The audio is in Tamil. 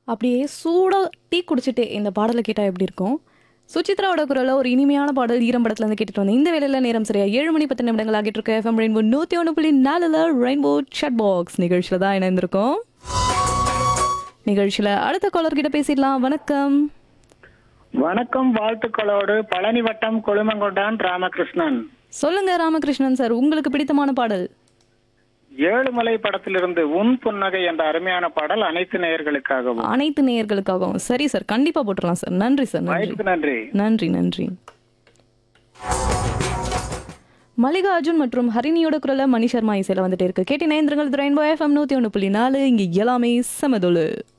அப்படியே சூடாக டீ குடிச்சிட்டு இந்த பாடலை கேட்டால் எப்படி இருக்கும் சுசித்ராவோட குரல்ல ஒரு இனிமையான பாடல் ஈரம் படத்துல இருந்து கேட்டுட்டு வந்தேன் இந்த வேலையில நேரம் சரியா ஏழு மணி பத்து நிமிடங்கள் ஆகிட்டு இருக்க எஃப்எம் ரெயின்போ நூற்றி ஒன்று புள்ளி நாலுல ரெயின்போ chat பாக்ஸ் நிகழ்ச்சியில் தான் இணைந்திருக்கோம் நிகழ்ச்சியில் அடுத்த காலர் கிட்ட பேசிடலாம் வணக்கம் வணக்கம் வாழ்த்துக்களோடு பழனி வட்டம் கொழுமங்கொண்டான் ராமகிருஷ்ணன் சொல்லுங்க ராமகிருஷ்ணன் சார் உங்களுக்கு பிடித்தமான பாடல் ஏழுமலை படத்திலிருந்து உன் புன்னகை என்ற அருமையான பாடல் அனைத்து நேயர்களுக்காகவும் அனைத்து நேயர்களுக்காகவும் சரி சார் கண்டிப்பா போட்டுடலாம் சார் நன்றி சார் நன்றி வாய்ப்புக்கு நன்றி நன்றி நன்றி மல்லிகா அர்ஜுன் மற்றும் ஹரிணியோட குரல மணி சர்மா இசையில வந்துட்டு இருக்கு கேட்டி நேந்திரங்கள் ரெயின்போ எஃப்எம் நூத்தி ஒன்று புள்ளி நாலு இங்க எல்லாமே சமதுளு